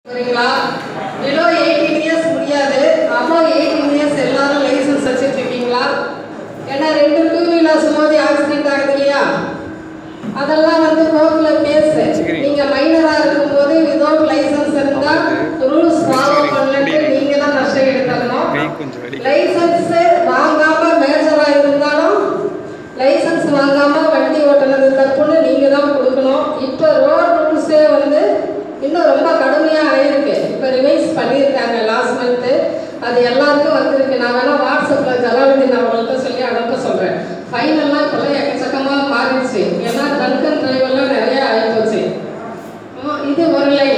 சரிங்களா below eighteen years முடியாது above eighteen years எல்லாரும் லைசன்ஸ் வச்சுட்டு இருக்கீங்களா ஏன்னா ரெண்டு டூ வீலர்ஸ் மோதி ஆக்சிடென்ட் ஆகுது இல்லையா அதெல்லாம் வந்து கோர்ட்ல பேசு நீங்க மைனரா இருக்கும்போது விதவுட் லைசன்ஸ் இருந்தா ரூல்ஸ் ஃபாலோ பண்ணலன்னு நீங்க தான் நஷ்டம் எடுத்துக்கணும் கை கொஞ்சம் வலி லைசன்ஸ் வாங்காம மேஜரா இருந்தாலும் லைசன்ஸ் வாங்காம வண்டி ஓட்டுனது தப்புன்னு நீங்க தான் கொடுக்கணும் இப்போ ரோட் ரூல்ஸே வந்து இன்னும் ரொம்ப கடுமையா ஆயிருக்கு இப்போ ரிவைஸ் பண்ணியிருக்காங்க லாஸ்ட் மந்த்து அது எல்லாருக்கும் வந்திருக்கு நான் வேணா வாட்ஸ்அப்ல ஜலாலுதீன் அவங்கள்ட்ட சொல்லி அனுப்ப சொல்றேன் ஃபைனல்லாம் இப்போல்லாம் எக்கச்சக்கமாக மாறிடுச்சு ஏன்னா ட்ரங்க் அண்ட் டிரைவர்லாம் நிறைய ஆகிப்போச்சு ஆ, இது ஒரு லைன்